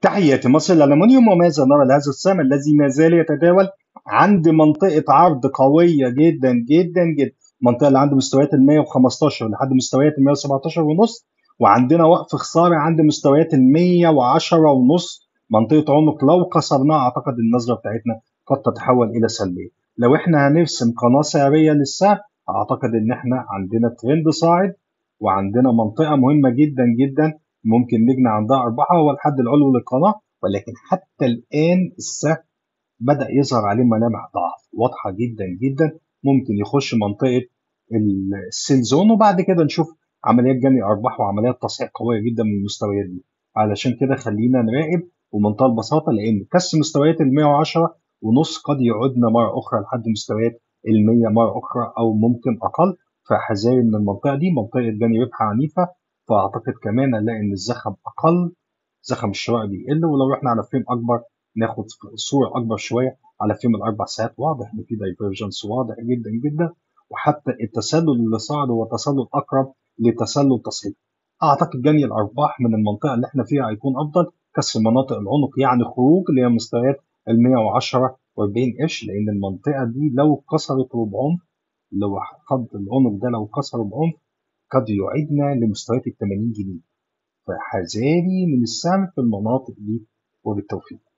تحياتي مصر الألمنيوم وماذا نرى لهذا السهم الذي ما زال يتداول عند منطقة عرض قوية جدا جدا جدا المنطقة اللي عند مستويات ال 115 لحد مستويات ال 117 ونص وعندنا وقف خسارة عند مستويات ال 110 ونص منطقة عنق لو كسرناها أعتقد النظرة بتاعتنا قد تتحول إلى سلبية لو احنا هنرسم قناة سعرية للسهم أعتقد إن احنا عندنا ترند صاعد وعندنا منطقة مهمة جدا جدا ممكن نجني عندها أرباحها هو الحد العلوي للقناة ولكن حتى الآن السهم بدأ يظهر عليه ملامح ضعف واضحة جدا جدا ممكن يخش منطقة السيل زون وبعد كده نشوف عمليات جني أرباح وعمليات تصحيح قوية جدا من المستويات دي علشان كده خلينا نراقب بمنتهى البساطة لأن كسر مستويات ال 110 ونص قد يعودنا مرة أخرى لحد مستويات ال 100 مرة أخرى أو ممكن أقل فحذاري من المنطقة دي منطقة جني ربح عنيفة فأعتقد كمان هنلاقي إن الزخم أقل زخم الشراء بيقل ولو رحنا على فريم أكبر ناخد صورة أكبر شوية على فريم الأربع ساعات واضح إن في دايفرجنس واضح جدا جدا وحتى التسلل اللي صعد هو تسلل أقرب لتسلل تصحيح أعتقد جني الأرباح من المنطقة اللي إحنا فيها هيكون أفضل كسر مناطق العنق يعني خروج اللي هي مستويات ال 110 و40 قرش لأن المنطقة دي لو كسرت بعنف لو خد العنق ده لو كسر بعنف قد يعيدنا لمستويات ال 80 جنيه فحذاري من السهم في المناطق دي وبالتوفيق